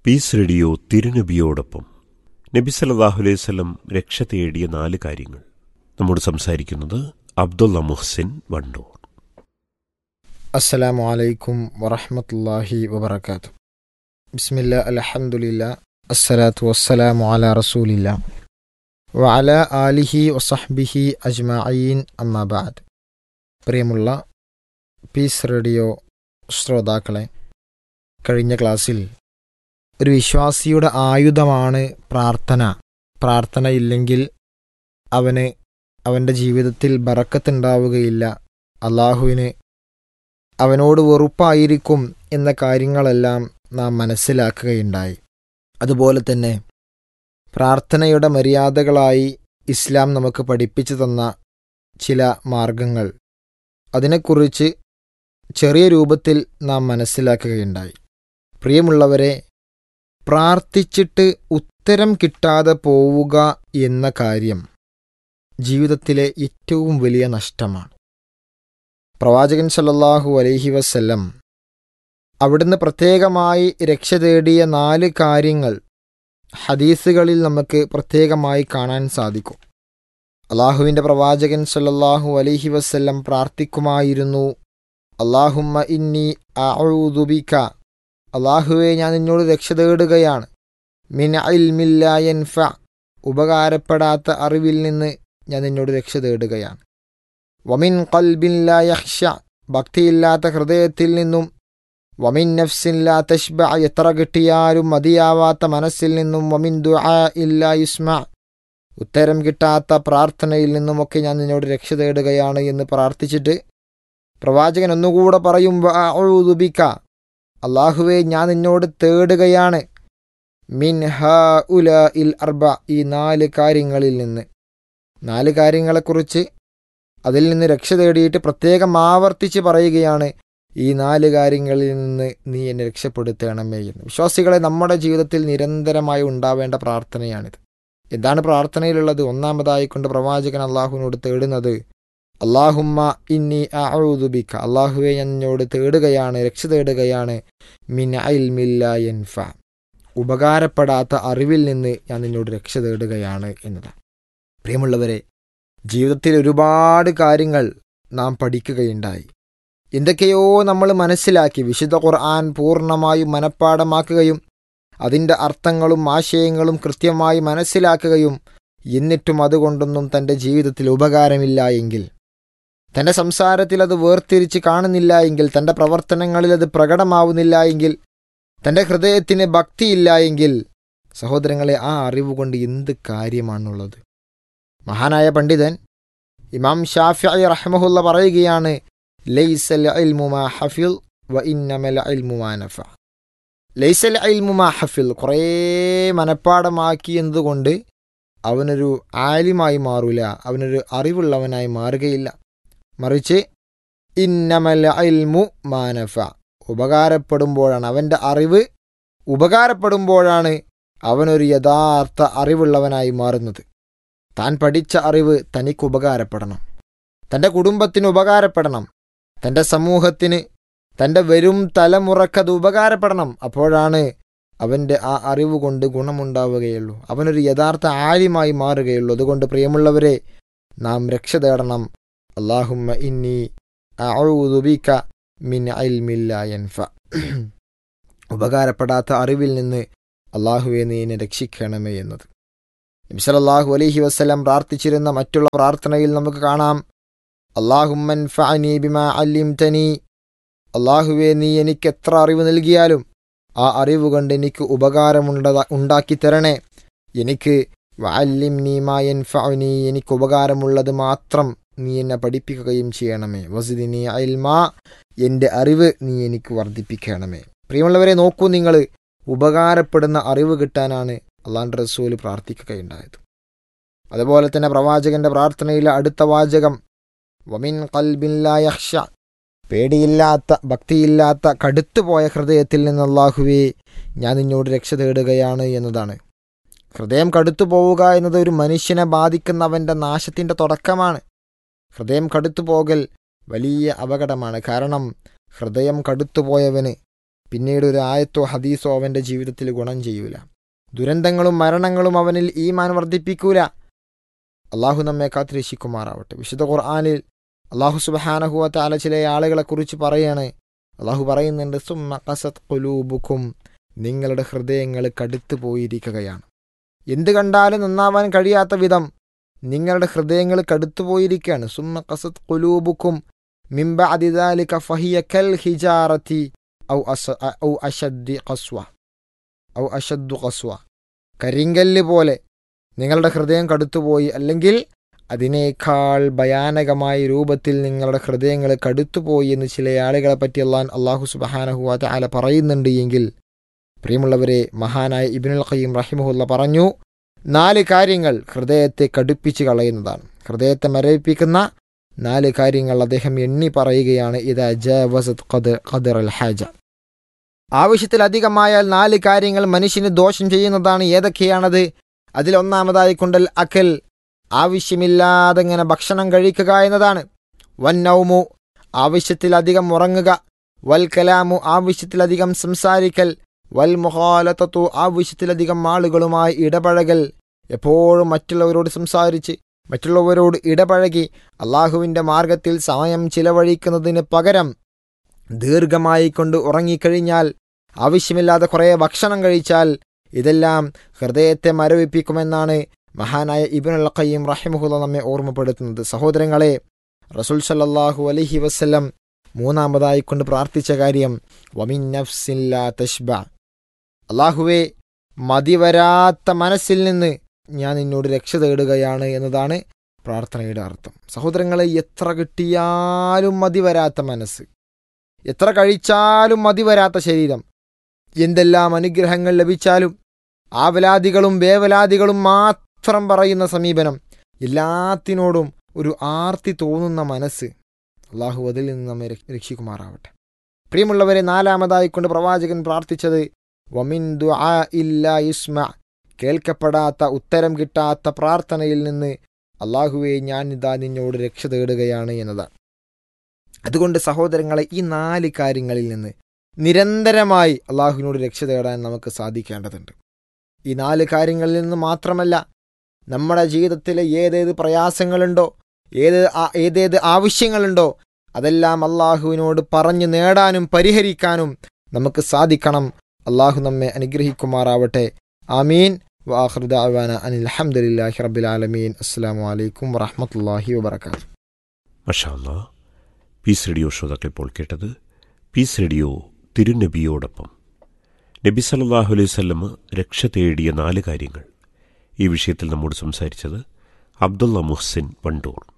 piece radio തിരുനബിയോടൊപ്പം നബി സല്ലല്ലാഹു അലൈഹി വസല്ലം രക്ഷ തേടിയ നാല് കാര്യങ്ങൾ നമ്മോട് സംസാരിക്കുന്നത് അബ്ദുള്ള മുഹ്സിൻ വണ്ടൂർ അസ്സലാമു അലൈക്കും വറഹ്മത്തുള്ളാഹി വബറകാത്തു ബിസ്മില്ല അൽഹംദുലില്ല അസ്സലാത്തു വസ്സലാമു അലാ റസൂലില്ല വഅല ആലിഹി വസഹ്ബിഹി അജ്മഈൻ അമ്മാ ബഅദ് പ്രിയമുള്ള പീസ് റേഡിയോ ശ്രോതാക്കളെ കഴിഞ്ഞ ക്ലാസ്സിൽ ഒരു വിശ്വാസിയുടെ ആയുധമാണ് പ്രാർത്ഥന പ്രാർത്ഥനയില്ലെങ്കിൽ അവന് അവൻ്റെ ജീവിതത്തിൽ ബറക്കത്തുണ്ടാവുകയില്ല അള്ളാഹുവിന് അവനോട് വെറുപ്പായിരിക്കും എന്ന കാര്യങ്ങളെല്ലാം നാം മനസ്സിലാക്കുകയുണ്ടായി അതുപോലെ തന്നെ പ്രാർത്ഥനയുടെ മര്യാദകളായി ഇസ്ലാം നമുക്ക് പഠിപ്പിച്ചു തന്ന ചില മാർഗങ്ങൾ അതിനെക്കുറിച്ച് ചെറിയ രൂപത്തിൽ നാം മനസ്സിലാക്കുകയുണ്ടായി പ്രിയമുള്ളവരെ പ്രാർത്ഥിച്ചിട്ട് ഉത്തരം കിട്ടാതെ പോവുക എന്ന കാര്യം ജീവിതത്തിലെ ഏറ്റവും വലിയ നഷ്ടമാണ് പ്രവാചകൻ സല്ലല്ലാഹു അലൈഹി വസല്ലം അവിടുന്ന് പ്രത്യേകമായി രക്ഷ തേടിയ നാല് കാര്യങ്ങൾ ഹദീസുകളിൽ നമുക്ക് പ്രത്യേകമായി കാണാൻ സാധിക്കും അള്ളാഹുവിൻ്റെ പ്രവാചകൻ സല്ലല്ലാഹു അലൈഹി വസല്ലം പ്രാർത്ഥിക്കുമായിരുന്നു അള്ളാഹുമ്മ ഇന്നി അഊദുബിക അള്ളാഹുവെ ഞാൻ നിന്നോട് രക്ഷ തേടുകയാണ് മിൻ ഇൽമില്ലായൻഫ ഉപകാരപ്പെടാത്ത അറിവിൽ നിന്ന് ഞാൻ നിന്നോട് രക്ഷ തേടുകയാണ് വമിൻ കൽബിൻ ലാ യഹ്ഷ ഭക്തിയില്ലാത്ത ഹൃദയത്തിൽ നിന്നും വമിൻ നഫ്സിൻ ലാ തഷ്ബ എത്ര കിട്ടിയാലും മതിയാവാത്ത മനസ്സിൽ നിന്നും വമിൻ ദുആ ഇല്ലാ യുസ്മ ഉത്തരം കിട്ടാത്ത പ്രാർത്ഥനയിൽ നിന്നുമൊക്കെ ഞാൻ നിന്നോട് രക്ഷ തേടുകയാണ് എന്ന് പ്രാർത്ഥിച്ചിട്ട് പ്രവാചകൻ ഒന്നുകൂടെ പറയും ബിക അള്ളാഹുവെ ഞാൻ നിന്നോട് തേടുകയാണ് മിൻ ഹ ഉല ഇൽ അർബ ഈ നാല് കാര്യങ്ങളിൽ നിന്ന് നാല് കാര്യങ്ങളെക്കുറിച്ച് അതിൽ നിന്ന് രക്ഷ തേടിയിട്ട് പ്രത്യേകം ആവർത്തിച്ച് പറയുകയാണ് ഈ നാല് കാര്യങ്ങളിൽ നിന്ന് നീ എന്നെ രക്ഷപ്പെടുത്തണമേ എന്ന് വിശ്വാസികളെ നമ്മുടെ ജീവിതത്തിൽ നിരന്തരമായി ഉണ്ടാവേണ്ട പ്രാർത്ഥനയാണിത് എന്താണ് പ്രാർത്ഥനയിലുള്ളത് ഒന്നാമതായിക്കൊണ്ട് പ്രവാചകൻ അള്ളാഹുവിനോട് തേടുന്നത് അള്ളാഹുമ്മ ഇന്നി അഊദുബിക്ക അള്ളാഹുവെ ഞാൻ എന്നോട് തേടുകയാണ് രക്ഷ തേടുകയാണ് മിൻ ഇൽമില്ല യൻഫ ഉപകാരപ്പെടാത്ത അറിവിൽ നിന്ന് ഞാൻ നിന്നോട് രക്ഷ തേടുകയാണ് എന്നതാണ് പ്രിയമുള്ളവരെ ജീവിതത്തിൽ ഒരുപാട് കാര്യങ്ങൾ നാം പഠിക്കുകയുണ്ടായി എന്തൊക്കെയോ നമ്മൾ മനസ്സിലാക്കി വിശുദ്ധ ഖുർആൻ പൂർണ്ണമായും മനഃപ്പാടമാക്കുകയും അതിൻ്റെ അർത്ഥങ്ങളും ആശയങ്ങളും കൃത്യമായി മനസ്സിലാക്കുകയും എന്നിട്ടും അതുകൊണ്ടൊന്നും തൻ്റെ ജീവിതത്തിൽ ഉപകാരമില്ല എങ്കിൽ തൻ്റെ സംസാരത്തിൽ അത് വേർതിരിച്ച് കാണുന്നില്ല എങ്കിൽ തൻ്റെ പ്രവർത്തനങ്ങളിൽ അത് പ്രകടമാവുന്നില്ല എങ്കിൽ തൻ്റെ ഹൃദയത്തിന് ഭക്തിയില്ല എങ്കിൽ സഹോദരങ്ങളെ ആ അറിവ് കൊണ്ട് എന്ത് കാര്യമാണുള്ളത് മഹാനായ പണ്ഡിതൻ ഇമാം ഷാഫി റഹ്മഹുല്ല പറയുകയാണ് ലൈസൽ ഇൽമുമാ ഹഫിൽ വ ഇന്നമൽ ഇൽമുമാ നഫ ലൈസൽ ഇൽമുമാ ഹഫിൽ കുറേ മനഃപ്പാടമാക്കി എന്നതുകൊണ്ട് അവനൊരു ആലിമായി മാറൂല അവനൊരു അറിവുള്ളവനായി മാറുകയില്ല മറിച്ച് ഇന്നമൽ ഇൽമു മാനഫ ഉപകാരപ്പെടുമ്പോഴാണ് അവൻ്റെ അറിവ് ഉപകാരപ്പെടുമ്പോഴാണ് അവനൊരു യഥാർത്ഥ അറിവുള്ളവനായി മാറുന്നത് താൻ പഠിച്ച അറിവ് തനിക്ക് ഉപകാരപ്പെടണം തൻ്റെ കുടുംബത്തിന് ഉപകാരപ്പെടണം തൻ്റെ സമൂഹത്തിന് തൻ്റെ വരും തലമുറക്കത് ഉപകാരപ്പെടണം അപ്പോഴാണ് അവൻ്റെ ആ അറിവ് കൊണ്ട് ഗുണമുണ്ടാവുകയുള്ളൂ അവനൊരു യഥാർത്ഥ ആലിമായി മാറുകയുള്ളൂ അതുകൊണ്ട് പ്രിയമുള്ളവരെ നാം രക്ഷ തേടണം അള്ളാഹുമ്മ ഇന്നി അഊദുബിക മിൻ ഇൽമില്ല യൻഫ ഉപകാരപ്പെടാത്ത അറിവിൽ നിന്ന് അള്ളാഹുവെ നീ എന്നെ രക്ഷിക്കണമേ എന്നത് നബിസലല്ലാഹു അലൈഹി വസ്ലം പ്രാർത്ഥിച്ചിരുന്ന മറ്റുള്ള പ്രാർത്ഥനയിൽ നമുക്ക് കാണാം അള്ളാഹുമ്മൻ ഫഅനി ബിമാ അല്ലിംതനി അള്ളാഹുവെ നീ എനിക്ക് എത്ര അറിവ് നൽകിയാലും ആ അറിവ് കൊണ്ട് എനിക്ക് ഉപകാരമുണ്ട ഉണ്ടാക്കി തരണേ എനിക്ക് വഅല്ലിം നീമായൻ ഫഅനി എനിക്ക് ഉപകാരമുള്ളത് മാത്രം നീ എന്നെ പഠിപ്പിക്കുകയും ചെയ്യണമേ വസുദിനി അൽമാ എൻ്റെ അറിവ് നീ എനിക്ക് വർദ്ധിപ്പിക്കണമേ പ്രിയമുള്ളവരെ നോക്കൂ നിങ്ങൾ ഉപകാരപ്പെടുന്ന അറിവ് കിട്ടാനാണ് അള്ളാൻ്റെ റസൂല് പ്രാർത്ഥിക്കുകയുണ്ടായത് അതുപോലെ തന്നെ പ്രവാചകന്റെ പ്രാർത്ഥനയിലെ അടുത്ത വാചകം വമിൻ കൽബില്ലായഹ്ഷ പേടിയില്ലാത്ത ഭക്തിയില്ലാത്ത കടുത്തുപോയ ഹൃദയത്തിൽ നിന്ന് അള്ളാഹുവേ ഞാൻ നിന്നോട് രക്ഷ തേടുകയാണ് എന്നതാണ് ഹൃദയം കടുത്തു പോവുക എന്നത് ഒരു മനുഷ്യനെ ബാധിക്കുന്നവൻ്റെ നാശത്തിൻ്റെ തുടക്കമാണ് ഹൃദയം കടുത്തു പോകൽ വലിയ അപകടമാണ് കാരണം ഹൃദയം കടുത്തുപോയവന് പിന്നീട് ഒരു ആയത്തോ ഹദീസോ അവൻ്റെ ജീവിതത്തിൽ ഗുണം ചെയ്യൂല ദുരന്തങ്ങളും മരണങ്ങളും അവനിൽ ഈമാൻ വർദ്ധിപ്പിക്കൂല അള്ളാഹു നമ്മെ കാത്തിരക്ഷിക്കുമാറാവട്ടെ വിശുദ്ധ ഖുർആാനിൽ അള്ളാഹു സുബഹാനഹുവത്ത അല ചില ആളുകളെക്കുറിച്ച് പറയാണ് അള്ളാഹു പറയുന്നുണ്ട് സുമ്മ കസത് കുലൂബുക്കും നിങ്ങളുടെ ഹൃദയങ്ങൾ കടുത്തു പോയിരിക്കുകയാണ് എന്ത് കണ്ടാലും നന്നാവാൻ കഴിയാത്ത വിധം നിങ്ങളുടെ ഹൃദയങ്ങൾ കടുത്തു പോയിരിക്കുകയാണ് സുമ്മ കസത് കുലൂബുക്കും മിംബ അതിദാലിക ഫഹിയ കൽ ഹിജാറത്തി ഔ അസ ഔ അഷദ്ദി ഖസ്വ ഔ അഷദ്ദു ഖസ്വ കരിങ്കല്ല് പോലെ നിങ്ങളുടെ ഹൃദയം കടുത്തുപോയി അല്ലെങ്കിൽ അതിനേക്കാൾ ഭയാനകമായ രൂപത്തിൽ നിങ്ങളുടെ ഹൃദയങ്ങൾ കടുത്തുപോയി എന്ന് ചില ആളുകളെ പറ്റി അള്ളാൻ അള്ളാഹു സുബഹാനഹുവാത്ത ആല പറയുന്നുണ്ട് എങ്കിൽ പ്രിയമുള്ളവരെ മഹാനായ ഇബിനുൽ ഖയ്യം റഹിമുല്ല പറഞ്ഞു നാല് കാര്യങ്ങൾ ഹൃദയത്തെ കടുപ്പിച്ച് കളയുന്നതാണ് ഹൃദയത്തെ മരവിപ്പിക്കുന്ന നാല് കാര്യങ്ങൾ അദ്ദേഹം എണ്ണി പറയുകയാണ് ഇത് ജവസത് ഖദർ അൽ ഹാജ ആവശ്യത്തിലധികമായാൽ നാല് കാര്യങ്ങൾ മനുഷ്യന് ദോഷം ചെയ്യുന്നതാണ് ഏതൊക്കെയാണത് അതിലൊന്നാമതായി കൊണ്ടൽ അക്കൽ ആവശ്യമില്ലാതെ ഇങ്ങനെ ഭക്ഷണം കഴിക്കുക എന്നതാണ് വൻ നൗമു ആവശ്യത്തിലധികം ഉറങ്ങുക വൽ കലാമു ആവശ്യത്തിലധികം സംസാരിക്കൽ വൽ മുഹാലത്തത്തു ആവശ്യത്തിലധികം ആളുകളുമായി ഇടപഴകൽ എപ്പോഴും മറ്റുള്ളവരോട് സംസാരിച്ച് മറ്റുള്ളവരോട് ഇടപഴകി അള്ളാഹുവിൻ്റെ മാർഗത്തിൽ സമയം ചിലവഴിക്കുന്നതിന് പകരം ദീർഘമായി കൊണ്ട് ഉറങ്ങിക്കഴിഞ്ഞാൽ ആവശ്യമില്ലാതെ കുറേ ഭക്ഷണം കഴിച്ചാൽ ഇതെല്ലാം ഹൃദയത്തെ മരവിപ്പിക്കുമെന്നാണ് മഹാനായ ഇബിനുൽ ഖയ്യം റഹിമുഹുല നമ്മെ ഓർമ്മപ്പെടുത്തുന്നത് സഹോദരങ്ങളെ റസുൽ സല്ലാഹു അലഹി വസ്ല്ലം മൂന്നാമതായി കൊണ്ട് പ്രാർത്ഥിച്ച കാര്യം വമിൻ നഫ്സില്ലാ തഷ്ബ അള്ളാഹുവെ മതിവരാത്ത മനസ്സിൽ നിന്ന് ഞാൻ നിന്നോട് രക്ഷ തേടുകയാണ് എന്നതാണ് പ്രാർത്ഥനയുടെ അർത്ഥം സഹോദരങ്ങളെ എത്ര കിട്ടിയാലും മതി വരാത്ത മനസ്സ് എത്ര കഴിച്ചാലും മതി വരാത്ത ശരീരം എന്തെല്ലാം അനുഗ്രഹങ്ങൾ ലഭിച്ചാലും ആവലാദികളും വേവലാദികളും മാത്രം പറയുന്ന സമീപനം എല്ലാത്തിനോടും ഒരു ആർത്തി തോന്നുന്ന മനസ്സ് അള്ളാഹു അതിൽ നിന്ന് നമ്മെ രക്ഷിക്കുമാറാവട്ടെ പ്രിയമുള്ളവരെ നാലാമതായി കൊണ്ട് പ്രവാചകൻ പ്രാർത്ഥിച്ചത് വമിൻ ദുആ ഇല്ല യുസ്മ കേൾക്കപ്പെടാത്ത ഉത്തരം കിട്ടാത്ത പ്രാർത്ഥനയിൽ നിന്ന് അള്ളാഹുവെ ഞാൻ ഇതാ നിന്നോട് രക്ഷ തേടുകയാണ് എന്നതാണ് അതുകൊണ്ട് സഹോദരങ്ങളെ ഈ നാല് കാര്യങ്ങളിൽ നിന്ന് നിരന്തരമായി അള്ളാഹുവിനോട് രക്ഷ തേടാൻ നമുക്ക് സാധിക്കേണ്ടതുണ്ട് ഈ നാല് കാര്യങ്ങളിൽ നിന്ന് മാത്രമല്ല നമ്മുടെ ജീവിതത്തിലെ ഏതേത് പ്രയാസങ്ങളുണ്ടോ ഏത് ഏതേത് ആവശ്യങ്ങളുണ്ടോ അതെല്ലാം അള്ളാഹുവിനോട് പറഞ്ഞു നേടാനും പരിഹരിക്കാനും നമുക്ക് സാധിക്കണം അള്ളാഹു നമ്മെ അനുഗ്രഹിക്കുമാറാവട്ടെ ആമീൻ വാഹൃദാവാന അനിൽ അഹമ്മദില്ലാഹി റബ്ബിലാലമീൻ അസ്സാം വലൈക്കും വറഹമത്തല്ലാഹി വബർക്കാത്തു മഷാല്ല പീസ് റേഡിയോ ശ്രോതാക്കൾ ഇപ്പോൾ കേട്ടത് പീസ് റേഡിയോ തിരുനബിയോടൊപ്പം നബി സല്ലാഹു അലൈഹി സ്വല്ലമ രക്ഷ തേടിയ നാല് കാര്യങ്ങൾ ഈ വിഷയത്തിൽ നമ്മോട് സംസാരിച്ചത് അബ്ദുള്ള മുഹ്സിൻ വണ്ടൂർ